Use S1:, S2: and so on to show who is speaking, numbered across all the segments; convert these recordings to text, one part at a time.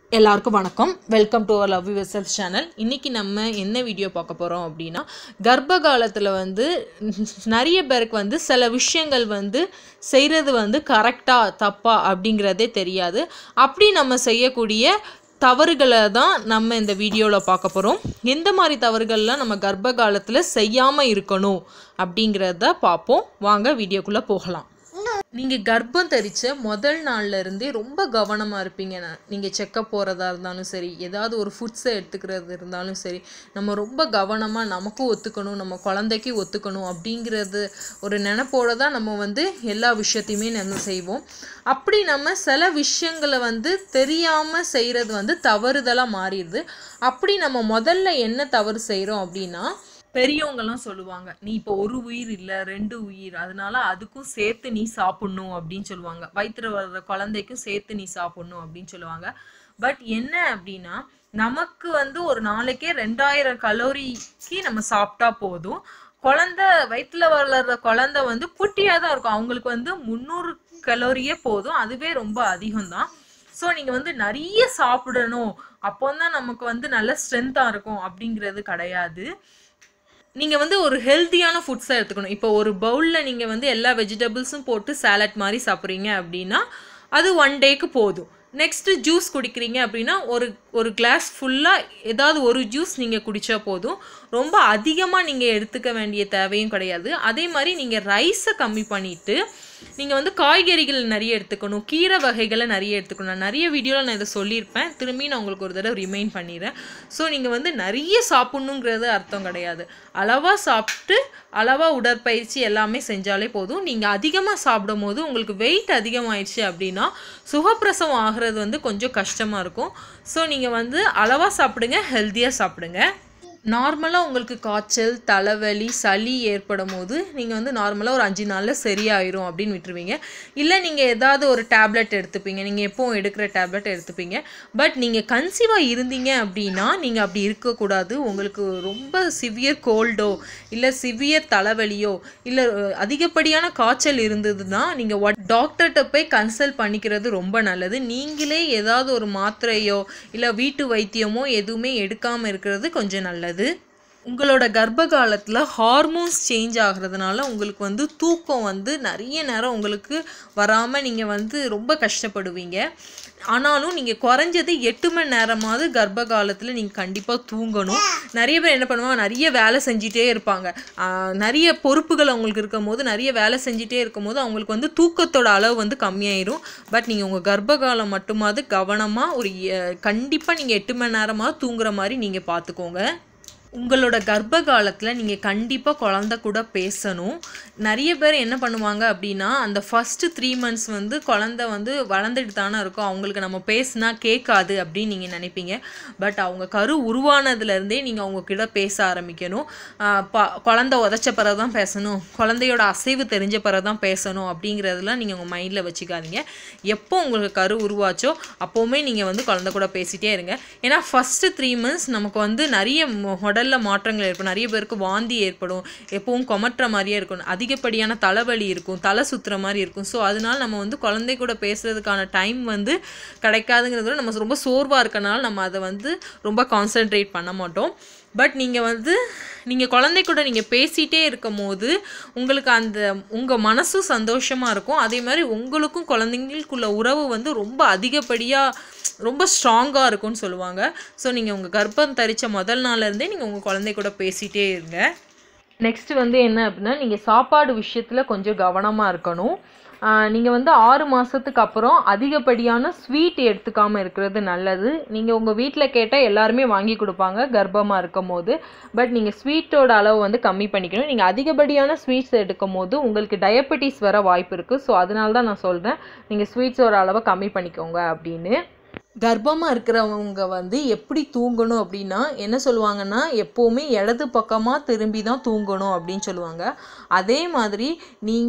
S1: எல்லாருக்கும் வணக்கம் welcome to our love your channel இன்றைக்கி நம்ம என்ன வீடியோ பார்க்க போகிறோம் அப்படின்னா கர்ப்ப காலத்தில் வந்து நிறைய பேருக்கு வந்து சில விஷயங்கள் வந்து செய்கிறது வந்து கரெக்டாக தப்பா அப்படிங்கிறதே தெரியாது அப்படி நம்ம செய்யக்கூடிய தவறுகளை தான் நம்ம இந்த வீடியோவில் பார்க்க போகிறோம் எந்த மாதிரி தவறுகள்லாம் நம்ம கர்ப்ப காலத்தில் செய்யாமல் இருக்கணும் அப்படிங்கிறத பார்ப்போம் வாங்க வீடியோக்குள்ளே போகலாம் நீங்கள் கர்ப்பம் தரித்த முதல் நாள்ல இருந்தே ரொம்ப கவனமாக இருப்பீங்க நீங்கள் செக்கப் போகிறதா இருந்தாலும் சரி ஏதாவது ஒரு ஃபுட்ஸை எடுத்துக்கிறது இருந்தாலும் சரி நம்ம ரொம்ப கவனமாக நமக்கும் ஒத்துக்கணும் நம்ம குழந்தைக்கு ஒத்துக்கணும் அப்படிங்கிறது ஒரு நினப்போட தான் நம்ம வந்து எல்லா விஷயத்தையுமே நம்ம செய்வோம் அப்படி நம்ம சில விஷயங்களை வந்து தெரியாமல் செய்கிறது வந்து தவறுதலாக மாறிடுது அப்படி நம்ம முதல்ல என்ன தவறு செய்கிறோம் அப்படின்னா பெரியவங்கெல்லாம் சொல்லுவாங்க நீ இப்போ ஒரு உயிர் இல்லை ரெண்டு உயிர் அதனால அதுக்கும் சேர்த்து நீ சாப்பிட்ணும் அப்படின்னு சொல்லுவாங்க வயிற்றுல வர்ற குழந்தைக்கும் சேர்த்து நீ சாப்பிட்ணும் அப்படின்னு சொல்லுவாங்க பட் என்ன அப்படின்னா நமக்கு வந்து ஒரு நாளைக்கே ரெண்டாயிரம் கலோரிக்கு நம்ம சாப்பிட்டா போதும் குழந்தை வயிற்றுல வளர்ற குழந்தை வந்து குட்டியாக தான் இருக்கும் அவங்களுக்கு வந்து முந்நூறு கலோரியே போதும் அதுவே ரொம்ப அதிகம்தான் ஸோ நீங்கள் வந்து நிறைய சாப்பிடணும் அப்போ தான் நமக்கு வந்து நல்ல ஸ்ட்ரென்த்தாக இருக்கும் அப்படிங்கிறது கிடையாது நீங்கள் வந்து ஒரு ஹெல்த்தியான ஃபுட்ஸை எடுத்துக்கணும் இப்போ ஒரு பவுலில் நீங்கள் வந்து எல்லா வெஜிடபிள்ஸும் போட்டு சாலட் மாதிரி சாப்பிட்றீங்க அப்படின்னா அது ஒன் டேக்கு போதும் நெக்ஸ்ட்டு ஜூஸ் குடிக்கிறீங்க அப்படின்னா ஒரு ஒரு கிளாஸ் ஃபுல்லாக ஏதாவது ஒரு ஜூஸ் நீங்கள் குடித்தா போதும் ரொம்ப அதிகமாக நீங்கள் எடுத்துக்க வேண்டிய தேவையும் கிடையாது அதே மாதிரி நீங்கள் ரைஸை கம்மி பண்ணிவிட்டு நீங்கள் வந்து காய்கறிகள் நிறைய எடுத்துக்கணும் கீரை வகைகளை நிறைய எடுத்துக்கணும் நான் நிறைய வீடியோவில் நான் இதை சொல்லியிருப்பேன் திரும்பி நான் உங்களுக்கு ஒரு தடவை ரிமைண்ட் பண்ணிடுறேன் ஸோ நீங்கள் வந்து நிறைய சாப்பிட்ணுங்கிறது அர்த்தம் கிடையாது அளவாக சாப்பிட்டு அளவாக உடற்பயிற்சி எல்லாமே செஞ்சாலே போதும் நீங்கள் அதிகமாக சாப்பிடும் போது உங்களுக்கு வெயிட் அதிகமாயிடுச்சு அப்படின்னா சுகப்பிரசவம் ஆகிறது வந்து கொஞ்சம் கஷ்டமாக இருக்கும் ஸோ நீங்கள் வந்து அளவாக சாப்பிடுங்க ஹெல்த்தியாக சாப்பிடுங்க நார்மலாக உங்களுக்கு காய்ச்சல் தலைவலி சளி ஏற்படும் போது நீங்கள் வந்து நார்மலாக ஒரு அஞ்சு நாளில் சரியாயிரும் அப்படின்னு விட்டுருவீங்க இல்லை நீங்கள் ஏதாவது ஒரு டேப்லெட் எடுத்துப்பீங்க நீங்கள் எப்போவும் எடுக்கிற டேப்லெட் எடுத்துப்பீங்க பட் நீங்கள் கன்சீவாக இருந்தீங்க அப்படின்னா நீங்கள் அப்படி இருக்கக்கூடாது உங்களுக்கு ரொம்ப சிவியர் கோல்டோ இல்லை சிவியர் தலைவலியோ இல்லை அதிகப்படியான காய்ச்சல் இருந்ததுன்னா நீங்கள் டாக்டர்கிட்ட போய் கன்சல்ட் பண்ணிக்கிறது ரொம்ப நல்லது நீங்களே ஏதாவது ஒரு மாத்திரையோ இல்லை வீட்டு வைத்தியமோ எதுவுமே எடுக்காமல் இருக்கிறது கொஞ்சம் நல்லது உங்களோட கர்ப்ப காலத்தில் ஹார்மோன்ஸ் சேஞ்ச் ஆகிறதுனால உங்களுக்கு வந்து தூக்கம் வந்து நிறைய நேரம் உங்களுக்கு வராமல் நீங்கள் வந்து ரொம்ப கஷ்டப்படுவீங்க ஆனாலும் நீங்கள் குறைஞ்சது எட்டு மணி நேரமாவது கர்ப்ப காலத்தில் நீங்கள் கண்டிப்பாக தூங்கணும் நிறைய பேர் என்ன பண்ணுவாங்க நிறைய வேலை செஞ்சிட்டே இருப்பாங்க நிறைய பொறுப்புகள் அவங்களுக்கு இருக்கும் போது நிறைய வேலை செஞ்சிட்டே இருக்கும் போது அவங்களுக்கு வந்து தூக்கத்தோட அளவு வந்து கம்மியாயிரும் பட் நீங்கள் உங்கள் கர்ப்ப காலம் மட்டுமாவது கவனமாக ஒரு கண்டிப்பாக நீங்கள் எட்டு மணி நேரமாவது தூங்குற மாதிரி நீங்கள் பார்த்துக்கோங்க உங்களோட கர்ப்ப காலத்தில் நீங்கள் கண்டிப்பாக குழந்த கூட பேசணும் நிறைய பேர் என்ன பண்ணுவாங்க அப்படின்னா அந்த ஃபஸ்ட்டு த்ரீ மந்த்ஸ் வந்து குழந்த வந்து வளர்ந்துட்டு தானே இருக்கும் அவங்களுக்கு நம்ம பேசினா கேட்காது அப்படின்னு நீங்கள் நினைப்பீங்க பட் அவங்க கரு உருவானதுலேருந்தே நீங்கள் அவங்கக்கிட்ட பேச ஆரம்பிக்கணும் ப குழந்த உதச்ச பிறகு தான் பேசணும் குழந்தையோட அசைவு தெரிஞ்ச பிறகு தான் பேசணும் அப்படிங்கிறதுலாம் நீங்கள் உங்கள் மைண்டில் வச்சுக்காதீங்க எப்போ உங்களுக்கு கரு உருவாச்சோ அப்போவுமே நீங்கள் வந்து குழந்த கூட பேசிகிட்டே இருங்க ஏன்னா ஃபஸ்ட்டு த்ரீ மந்த்ஸ் நமக்கு வந்து நிறைய உடலில் மாற்றங்கள் ஏற்படும் நிறைய பேருக்கு வாந்தி ஏற்படும் எப்பவும் கொமட்டுற மாதிரியே இருக்கும் அதிகப்படியான தலைவலி இருக்கும் தலை சுற்றுற மாதிரி இருக்கும் ஸோ அதனால நம்ம வந்து குழந்தை கூட பேசுகிறதுக்கான டைம் வந்து கிடைக்காதுங்கிறத நம்ம ரொம்ப சோர்வாக இருக்கனால நம்ம அதை வந்து ரொம்ப கான்சென்ட்ரேட் பண்ண மாட்டோம் பட் நீங்கள் வந்து நீங்கள் குழந்தை கூட நீங்கள் பேசிகிட்டே இருக்கும் போது உங்களுக்கு அந்த உங்கள் மனசும் சந்தோஷமாக இருக்கும் அதே மாதிரி உங்களுக்கும் குழந்தைங்களுக்குள்ள உறவு வந்து ரொம்ப அதிகப்படியாக ரொம்ப ஸ்ட்ராங்காக இருக்கும்னு சொல்லுவாங்க ஸோ நீங்கள் உங்கள் கர்ப்பம் தரித்த முதல் நாள்லேருந்தே நீங்கள் உங்கள் குழந்தை கூட பேசிகிட்டே இருங்க நெக்ஸ்ட் வந்து என்ன அப்படின்னா நீங்கள் சாப்பாடு விஷயத்தில் கொஞ்சம் கவனமாக இருக்கணும் நீங்கள் வந்து ஆறு மாதத்துக்கு அப்புறம் அதிகப்படியான ஸ்வீட் எடுத்துக்காமல் இருக்கிறது நல்லது நீங்கள் உங்கள் வீட்டில் கேட்டால் எல்லாருமே வாங்கி கொடுப்பாங்க கர்ப்பமாக இருக்கும் போது பட் நீங்கள் ஸ்வீட்டோட அளவு வந்து கம்மி பண்ணிக்கணும் நீங்கள் அதிகப்படியான ஸ்வீட்ஸ் எடுக்கும் போது உங்களுக்கு டயபெட்டிஸ் வர வாய்ப்பு இருக்குது ஸோ அதனால தான் நான் சொல்கிறேன் நீங்கள் ஸ்வீட்ஸோட அளவை கம்மி பண்ணிக்கோங்க அப்படின்னு கர்ப்பமாக இருக்கிறவங்க வந்து எப்படி தூங்கணும் அப்படின்னா என்ன சொல்லுவாங்கன்னா எப்போவுமே இடது பக்கமாக திரும்பி தான் தூங்கணும் அப்படின்னு சொல்லுவாங்க அதே மாதிரி நீங்கள்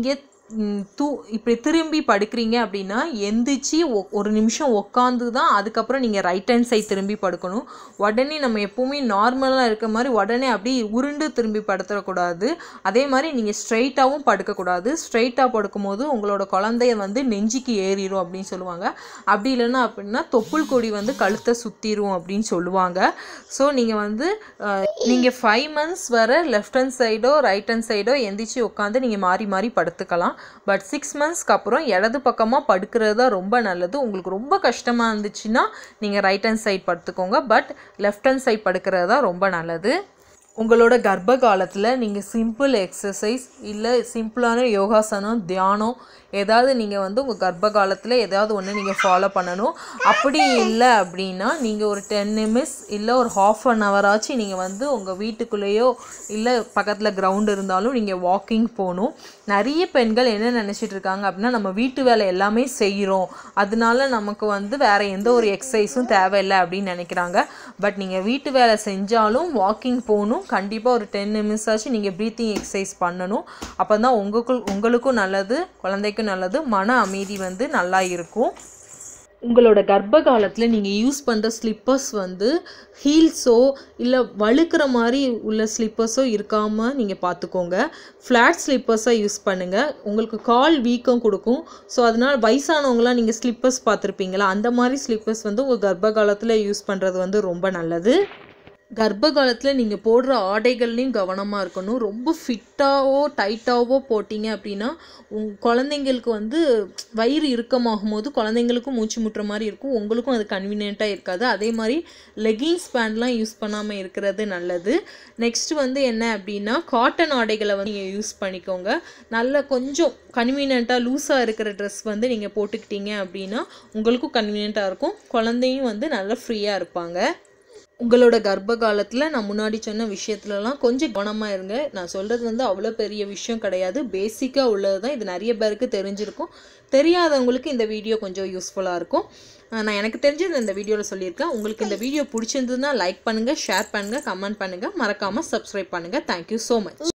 S1: ம், தூ இப்படி திரும்பி படுக்கிறீங்க அப்படின்னா எந்திரிச்சு ஒ- ஒரு நிமிஷம் உக்காந்து தான் அதுக்கப்புறம் நீங்கள் ரைட் ஹேண்ட் சைட் திரும்பி படுக்கணும் உடனே நம்ம எப்போவுமே நார்மலாக இருக்க மாதிரி உடனே அப்படியே உருண்டு திரும்பி படுத்துடக்கூடாது அதே மாதிரி நீங்கள் ஸ்ட்ரைட்டாகவும் படுக்கக்கூடாது ஸ்ட்ரைட்டாக படுக்கும்போது உங்களோட குழந்தைய வந்து நெஞ்சுக்கு ஏறிடும் அப்படின்னு சொல்லுவாங்க அப்படி இல்லைன்னா அப்படின்னா தொப்புள் கொடி வந்து கழுத்தை சுற்றிரும் அப்படின்னு சொல்லுவாங்க ஸோ நீங்கள் வந்து நீங்கள் ஃபைவ் மந்த்ஸ் வர லெஃப்ட் ஹேண்ட் சைடோ ரைட் ஹேண்ட் சைடோ எந்திரிச்சு உட்காந்து நீங்கள் மாறி மாறி படுத்துக்கலாம் பட் சிக்ஸ் மந்த்ஸ்க்கு அப்புறம் இடது பக்கமாக படுக்கிறது தான் ரொம்ப நல்லது உங்களுக்கு ரொம்ப கஷ்டமாக இருந்துச்சுன்னா நீங்கள் ரைட் ஹேண்ட் சைட் படுத்துக்கோங்க பட் லெஃப்ட் ஹேண்ட் சைட் படுக்கிறது தான் ரொம்ப நல்லது உங்களோட கர்ப்ப காலத்தில் நீங்கள் சிம்பிள் எக்ஸசைஸ் இல்லை சிம்பிளான யோகாசனம் தியானம் ஏதாவது நீங்கள் வந்து உங்கள் கர்ப்ப காலத்தில் ஏதாவது ஒன்று நீங்கள் ஃபாலோ பண்ணணும் அப்படி இல்லை அப்படின்னா நீங்கள் ஒரு டென் நிமிட்ஸ் இல்லை ஒரு ஹாஃப் அன் ஹவராச்சும் நீங்கள் வந்து உங்கள் வீட்டுக்குள்ளேயோ இல்லை பக்கத்தில் கிரவுண்ட் இருந்தாலும் நீங்கள் வாக்கிங் போகணும் நிறைய பெண்கள் என்ன நினச்சிட்டு இருக்காங்க அப்படின்னா நம்ம வீட்டு வேலை எல்லாமே செய்கிறோம் அதனால நமக்கு வந்து வேறு எந்த ஒரு எக்ஸசைஸும் தேவையில்லை அப்படின்னு நினைக்கிறாங்க பட் நீங்கள் வீட்டு வேலை செஞ்சாலும் வாக்கிங் போகணும் கண்டிப்பாக ஒரு டென் நிமிட்ஸ் ஆச்சு நீங்கள் ப்ரீத்திங் எக்ஸசைஸ் பண்ணணும் அப்போ தான் உங்களுக்கும் உங்களுக்கும் நல்லது குழந்தைக்கும் நல்லது மன அமைதி வந்து நல்லா இருக்கும் உங்களோட கர்ப்ப காலத்தில் நீங்கள் யூஸ் பண்ணுற ஸ்லிப்பர்ஸ் வந்து ஹீல்ஸோ இல்லை வழுக்கிற மாதிரி உள்ள ஸ்லிப்பர்ஸோ இருக்காமல் நீங்கள் பார்த்துக்கோங்க ஃப்ளாட் ஸ்லிப்பர்ஸாக யூஸ் பண்ணுங்கள் உங்களுக்கு கால் வீக்கம் கொடுக்கும் ஸோ அதனால் வயசானவங்களாம் நீங்கள் ஸ்லிப்பர்ஸ் பார்த்துருப்பீங்களா அந்த மாதிரி ஸ்லிப்பர்ஸ் வந்து உங்கள் கர்ப்ப காலத்தில் யூஸ் பண்ணுறது வந்து ரொம்ப நல்லது கர்ப்ப காலத்தில் நீங்கள் போடுற ஆடைகள்லையும் கவனமாக இருக்கணும் ரொம்ப ஃபிட்டாவோ டைட்டாவோ போட்டிங்க அப்படின்னா உங் குழந்தைங்களுக்கு வந்து வயிறு இறுக்கமாகும் போது குழந்தைங்களுக்கும் மூச்சு முட்டுற மாதிரி இருக்கும் உங்களுக்கும் அது கன்வீனியண்ட்டாக இருக்காது அதே மாதிரி லெகின்ஸ் பேண்ட்லாம் யூஸ் பண்ணாமல் இருக்கிறது நல்லது நெக்ஸ்ட் வந்து என்ன அப்படின்னா காட்டன் ஆடைகளை வந்து நீங்கள் யூஸ் பண்ணிக்கோங்க நல்ல கொஞ்சம் கன்வீனியண்ட்டாக லூஸாக இருக்கிற ட்ரெஸ் வந்து நீங்கள் போட்டுக்கிட்டீங்க அப்படின்னா உங்களுக்கும் கன்வீனியண்ட்டாக இருக்கும் குழந்தையும் வந்து நல்லா ஃப்ரீயாக இருப்பாங்க உங்களோட கர்ப்ப காலத்தில் நான் முன்னாடி சொன்ன விஷயத்துலலாம் கொஞ்சம் கவனமாக இருங்க நான் சொல்கிறது வந்து அவ்வளோ பெரிய விஷயம் கிடையாது பேசிக்காக உள்ளது தான் இது நிறைய பேருக்கு தெரிஞ்சிருக்கும் தெரியாதவங்களுக்கு இந்த வீடியோ கொஞ்சம் யூஸ்ஃபுல்லாக இருக்கும் அஹ் நான் எனக்கு தெரிஞ்சது இந்த வீடியோவில் சொல்லியிருக்கேன் உங்களுக்கு இந்த வீடியோ பிடிச்சிருந்ததுன்னா லைக் பண்ணுங்கள் ஷேர் பண்ணுங்கள் கமெண்ட் பண்ணுங்கள் மறக்காமல் சப்ஸ்கிரைப் பண்ணுங்கள் தேங்க்யூ ஸோ மச்